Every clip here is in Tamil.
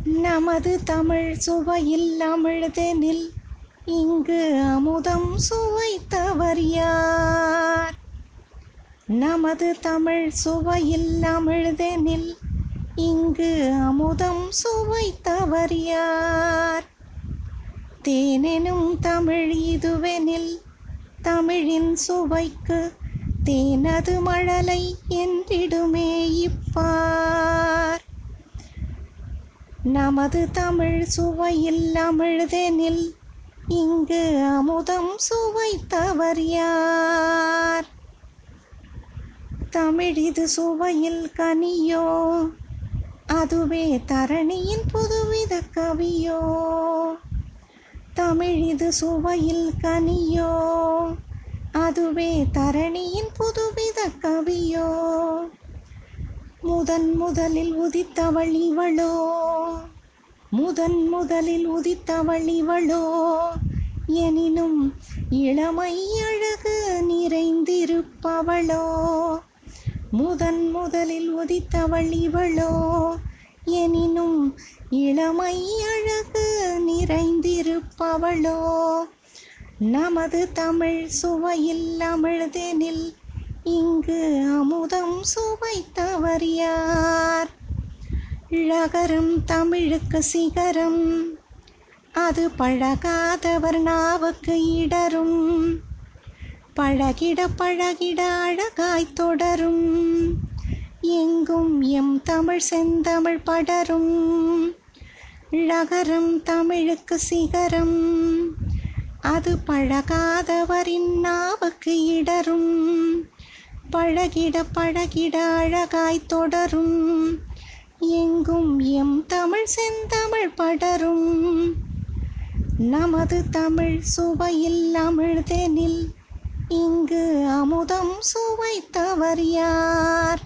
நமது தமிழ் சுவையில் அமிழ்தெனில் இங்கு அமுதம் சுவைத்தவர் யார் நமது தமிழ் சுவையில் அமிழ்தெனில் இங்கு அமுதம் சுவைத்தவர் யார் தேனெனும் தமிழ் இதுவெனில் தமிழின் சுவைக்கு தேனது மழலை என்றிடுமே இப்பார் நமது தமிழ் சுவையில் அமிழ்தெனில் இங்கு அமுதம் சுவைத்தவர் யார் தமிழிது சுவையில் கனியோ அதுவே தரணியின் புதுவித கவியோ தமிழிது சுவையில் கனியோ அதுவே தரணியின் புதுவித கவியோ முதன் முதலில் உதித்தவள் இவளோ முதன் முதலில் உதித்தவள் இவளோ எனினும் இளமை அழகு நிறைந்திருப்பவளோ முதன் முதலில் உதித்தவள் இவளோ எனினும் இளமை அழகு நிறைந்திருப்பவளோ நமது தமிழ் சுவையில் அமிழ்தெனில் இங்கு அமுதம் சுவைத்தவர் யார் ழகரம் தமிழுக்கு சிகரம் அது பழகாதவர் நாவுக்கு இடரும் பழகிட பழகிட அழகாய் தொடரும் எங்கும் எம் தமிழ் செந்தமிழ் படரும் ழகரம் தமிழுக்கு சிகரம் அது பழகாதவரின் நாவுக்கு இடரும் பழகிட பழகிட அழகாய் தொடரும் எங்கும் எம் தமிழ் செந்தமிழ் படரும் நமது தமிழ் சுவையில் அமிழ்தெனில் இங்கு அமுதம் சுவைத்தவர் யார்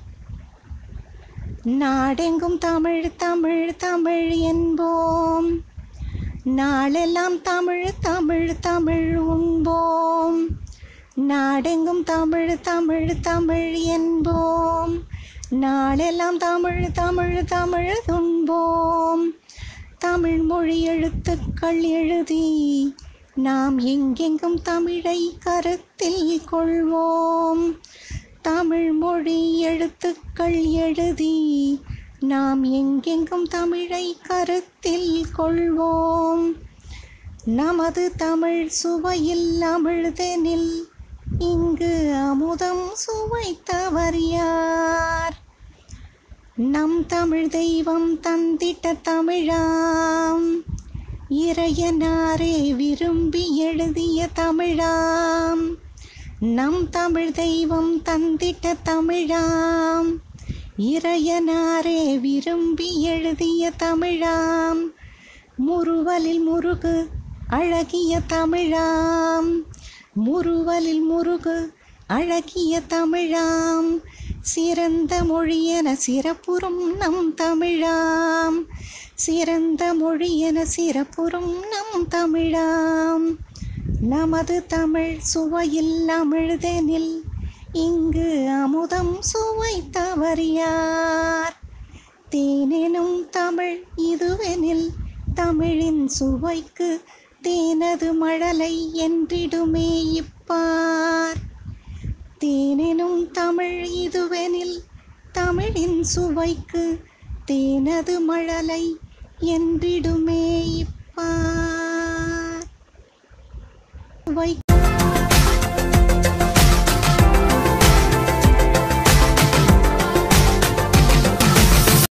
நாடெங்கும் தமிழ் தமிழ் தமிழ் என்போம் நாளெல்லாம் தமிழ் தமிழ் தமிழ் உண்போம் நாடெங்கும் தமிழ் தமிழ் தமிழ் என்போம் நாளெல்லாம் தமிழ் தமிழ் தமிழ் துன்போம் தமிழ் மொழி எழுத்துக்கள் எழுதி நாம் எங்கெங்கும் தமிழை கருத்தில் கொள்வோம் தமிழ் மொழி எழுத்துக்கள் எழுதி நாம் எங்கெங்கும் தமிழை கருத்தில் கொள்வோம் நமது தமிழ் சுவையில் அமிழ்தெனில் இங்கு அமுதம் சுவைத்தவர் யார் நம் தமிழ் தெய்வம் தந்திட்ட தமிழாம் இறையனாரே விரும்பி எழுதிய தமிழாம் நம் தமிழ் தெய்வம் தந்திட்ட தமிழாம் இறையனாரே விரும்பி எழுதிய தமிழாம் முறுவலில் முருகு அழகிய தமிழாம் முறுவலில் முருகு அழகிய தமிழாம் சிறந்த மொழியென சிறப்புறும் நம் தமிழாம் சிறந்த மொழியென சிறப்புறும் நம் தமிழாம் நமது தமிழ் சுவையில் அமிழ்தெனில் இங்கு அமுதம் சுவைத்தவர் யார் தேனெனும் தமிழ் இதுவெனில் தமிழின் சுவைக்கு தேனது மழலை என்றிடுமே இப்பார் தேனெனும் தமிழ் இதுவெனில் தமிழின் சுவைக்கு தேனது மழலை என்றிடுமே இப்பார் சுவை